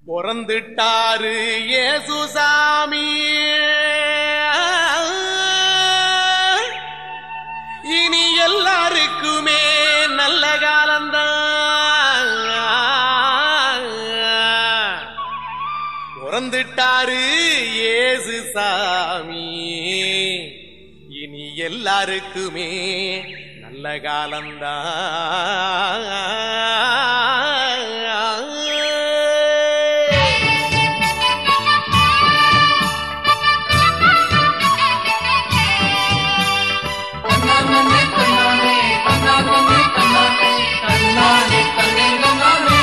பிறந்துட்டாரு ஏசுசாமி இனி எல்லாருக்குமே நல்ல காலம்தான் பிறந்துட்டாரு ஏசுசாமி இனி எல்லாருக்குமே நல்ல காலம்தான் தன்னானே தன்னானே தன்னானே தன்னானே தன்னானே தன்னே தன்னானே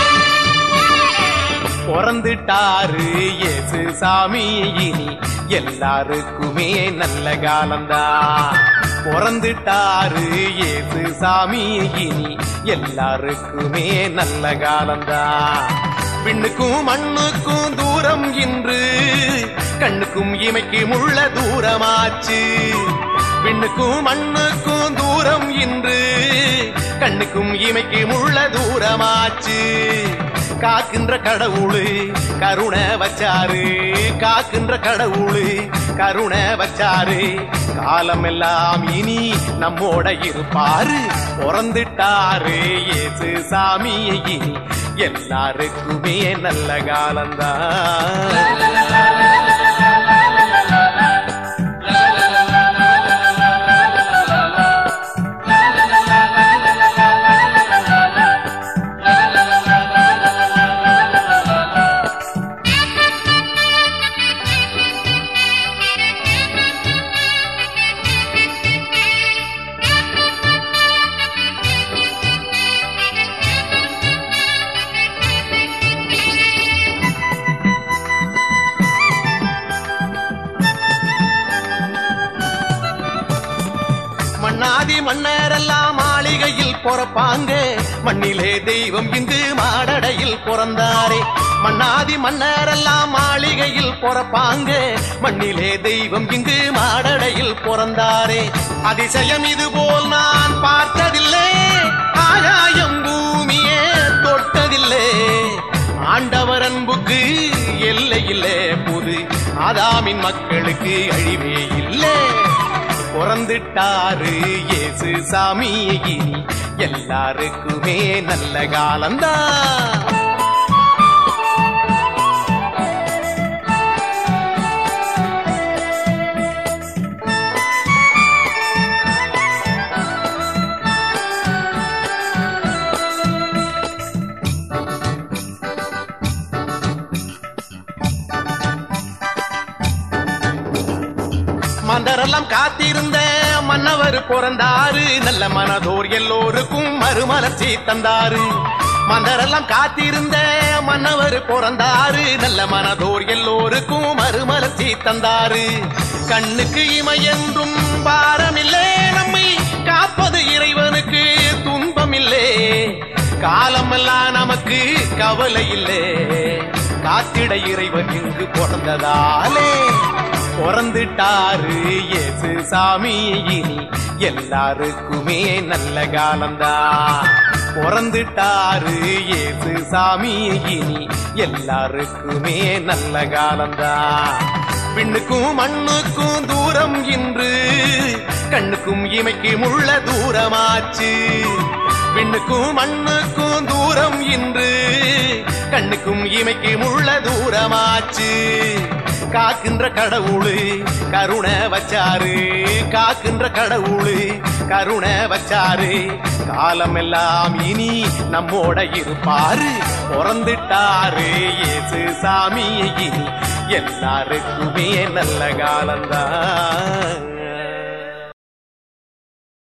பிறந்துட்டாரு இயேசு சாமி இனி எல்லாருக்குமே நல்ல காலம்தான் பிறந்துட்டாரு இயேசு சாமி இனி எல்லாருக்குமே நல்ல காலம்தான் விண்ணுக்கும் மண்ணுக்கும் தூரம் இன்று கண்ணுக்கும் இமைக்கும் உள்ள தூரமாச்சு விண்ணுக்கும் மண்ணுக்கும் தூரம் இன்று கண்ணுக்கும் இமைக்கும் உள்ள தூரமாச்சு காக்கின்ற கடவுளு கருணை வச்சாரு காக்கின்ற கடவுளு கருணை வச்சாரு காலம் எல்லாம் இனி நம்மோட இருப்பாரு பிறந்துட்டாரு இயேசு சாமி இனி எல்லாருக்குமே நல்ல காலம்தான் மண்ணாதி மன்னரெல்லாம் மாளிகையில் பொறப்பாங்க மண்ணிலே தெய்வம் இங்கு மாடடையில் பிறந்தாரே மண்ணாதி மன்னரெல்லாம் மாளிகையில் பொறப்பாங்க மண்ணிலே தெய்வம் இங்கு மாடடையில் பிறந்தாரே அதிசயம் இது போல் நான் பார்த்ததில்லை ஆகாயம் பூமியே தொட்டதில்லை ஆண்டவர் அன்புக்கு எல்லை இல்லை புது ஆதாமின் மக்களுக்கு அழிவே இல்லை பிறந்துட்டாரு இயேசு சாமி இனி எல்லாருக்குமே நல்ல காலம்தான் மந்தரெல்லாம் காத்திருந்த மன்னவர் பிறந்தாரு நல்ல மனதோர் எல்லோருக்கும் மறுமலர்ச்சி தந்தாரு மந்தரெல்லாம் காத்திருந்த மன்னவர் பிறந்தாரு நல்ல மனதோர் எல்லோருக்கும் மறுமலர்ச்சி தந்தாரு கண்ணுக்கு இமை என்றும் பாரமில்லை நம்மை காப்பது இறைவனுக்கு துன்பமில்லை காலமெல்லாம் நமக்கு கவலை இல்லை காத்திட இறைவன் இங்கு பிறந்ததாலே பிறந்துட்டாரு இயேசு சாமி இனி எல்லாருக்குமே நல்ல காலம்தான் பிறந்துட்டாரு இயேசு சாமி இனி எல்லாருக்குமே நல்ல காலம்தான் விண்ணுக்கும் மண்ணுக்கும் தூரம் இன்று கண்ணுக்கும் இமைக்கும் உள்ள தூரமாச்சு விண்ணுக்கும் மண்ணுக்கும் தூரம் இன்று கண்ணுக்கும் இமைக்கும் உள்ள தூரமாச்சு காக்கின்ற கடவுளு கருணை வச்சாரு காக்கின்ற கடவுளு கருணை வச்சாரு காலம் எல்லாம் இனி நம்மோட இருப்பாரு பிறந்துட்டாரு இயேசு சாமி இனி எல்லாருக்குமே நல்ல காலம்தான்